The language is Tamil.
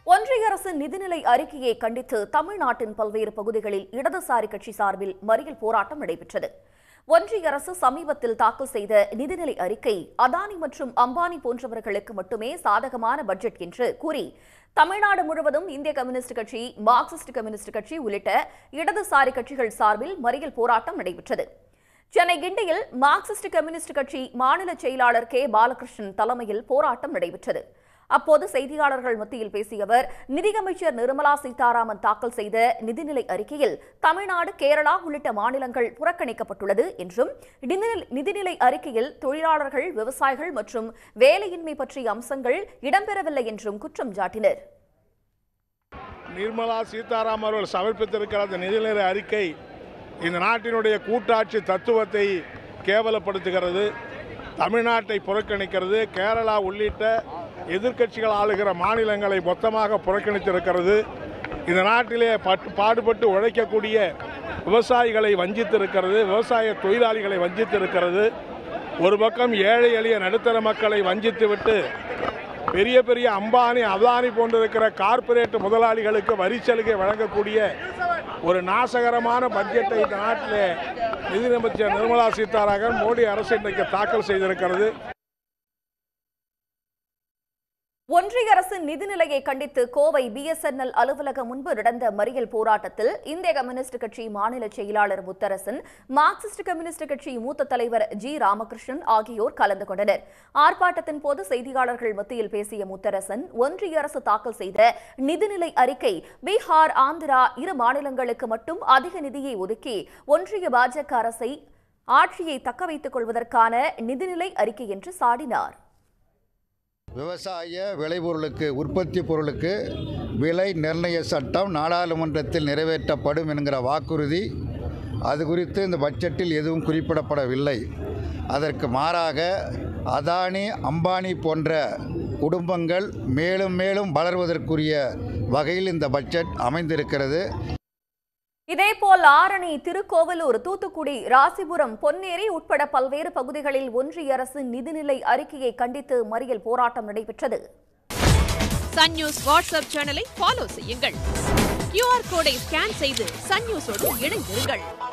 ஒன்றிய அரசு நிதிநிலை அறிக்கையை கண்டித்து தமிழ்நாட்டின் பல்வேறு பகுதிகளில் இடதுசாரி கட்சி சார்பில் மறியல் போராட்டம் நடைபெற்றது ஒன்றிய அரசு சமீபத்தில் தாக்கல் செய்த நிதிநிலை அறிக்கை அதானி மற்றும் அம்பானி போன்றவர்களுக்கு மட்டுமே சாதகமான பட்ஜெட் என்று கூறி தமிழ்நாடு முழுவதும் இந்திய கம்யூனிஸ்ட் கட்சி மார்க்சிஸ்ட் கம்யூனிஸ்ட் கட்சி உள்ளிட்ட இடதுசாரி கட்சிகள் சார்பில் மறியல் போராட்டம் நடைபெற்றது சென்னை கிண்டியில் மார்க்சிஸ்ட் கம்யூனிஸ்ட் கட்சி மாநில செயலாளர் கே பாலகிருஷ்ணன் தலைமையில் போராட்டம் நடைபெற்றது அப்போது செய்தியாளர்கள் மத்தியில் பேசிய அவர் நிதியமைச்சர் நிர்மலா சீதாராமன் தாக்கல் செய்த நிதிநிலை அறிக்கையில் தமிழ்நாடு கேரளா உள்ளிட்ட மாநிலங்கள் புறக்கணிக்கப்பட்டுள்ளது என்றும் நிதிநிலை- நிதிநிலை அறிக்கையில் தொழிலாளர்கள் விவசாயிகள் மற்றும் வேலையின்மை பற்றிய அம்சங்கள் இடம்பெறவில்லை என்றும் குற்றம் சாட்டினர் நிர்மலா சீதாராமன் அவர்கள் சமர்ப்பித்திருக்கிற அந்த நிதிநிலை அறிக்கை இந்த நாட்டினுடைய கூட்டாட்சி தத்துவத்தை கேவலப்படுத்துகிறது தமிழ்நாட்டை புறக்கணிக்கிறது கேரளா உள்ளிட்ட எதிர்க்கட்சிகள் ஆளுகிற மாநிலங்களை மொத்தமாக புறக்கணித்திருக்கிறது இந்த நாட்டிலே பட்டு பாடுபட்டு உழைக்கக்கூடிய விவசாயிகளை வஞ்சித்திருக்கிறது விவசாய தொழிலாளிகளை வஞ்சித்திருக்கிறது ஒரு பக்கம் ஏழை எளிய நடுத்தர மக்களை வஞ்சித்துவிட்டு பெரிய பெரிய அம்பானி அதானி போன்றிருக்கிற கார்ப்பரேட் முதலாளிகளுக்கு வரி சலுகை வழங்கக்கூடிய ஒரு நாசகரமான பட்ஜெட்டை இந்த நாட்டிலே நிதியமைச்சர் நிர்மலா சீதாராமன் மோடி அரசு இன்றைக்கு தாக்கல் செய்திருக்கிறது ஒன்றிய அரசு நிதிநிலையை கண்டித்து கோவை பிஎஸ்என்எல் அலுவலகம் முன்பு நடந்த மறியல் போராட்டத்தில் இந்திய கம்யூனிஸ்ட் கட்சி மாநில செயலாளர் முத்தரசன் மார்க்சிஸ்ட் கம்யூனிஸ்ட் கட்சி மூத்த தலைவர் ஜி ராமகிருஷ்ணன் ஆகியோர் கலந்து கொண்டனர் ஆர்ப்பாட்டத்தின் போது செய்தியாளர்கள் மத்தியில் பேசிய முத்தரசன் ஒன்றிய அரசு தாக்கல் செய்த நிதிநிலை அறிக்கை பீகார் ஆந்திரா இரு மாநிலங்களுக்கு மட்டும் அதிக நிதியை ஒதுக்கி ஒன்றிய பாஜக அரசை ஆட்சியை தக்க வைத்துக் கொள்வதற்கான நிதிநிலை அறிக்கை என்று சாடினார் விவசாய விளைபொருளுக்கு உற்பத்தி பொருளுக்கு விலை நிர்ணய சட்டம் நாடாளுமன்றத்தில் நிறைவேற்றப்படும் என்கிற வாக்குறுதி அது குறித்து இந்த பட்ஜெட்டில் எதுவும் குறிப்பிடப்படவில்லை அதற்கு மாறாக அதானி அம்பானி போன்ற குடும்பங்கள் மேலும் மேலும் வளர்வதற்குரிய வகையில் இந்த பட்ஜெட் அமைந்திருக்கிறது இதேபோல் ஆரணி திருக்கோவலூர் தூத்துக்குடி ராசிபுரம் பொன்னேரி உட்பட பல்வேறு பகுதிகளில் ஒன்றிய அரசு நிதிநிலை அறிக்கையை கண்டித்து மறியல் போராட்டம் நடைபெற்றது சன் நியூஸ் வாட்ஸ்அப் சேனலை ஃபாலோ செய்யுங்கள் கியூஆர் கோடை ஸ்கேன் செய்து சன் நியூஸோடு இணைந்திருங்கள்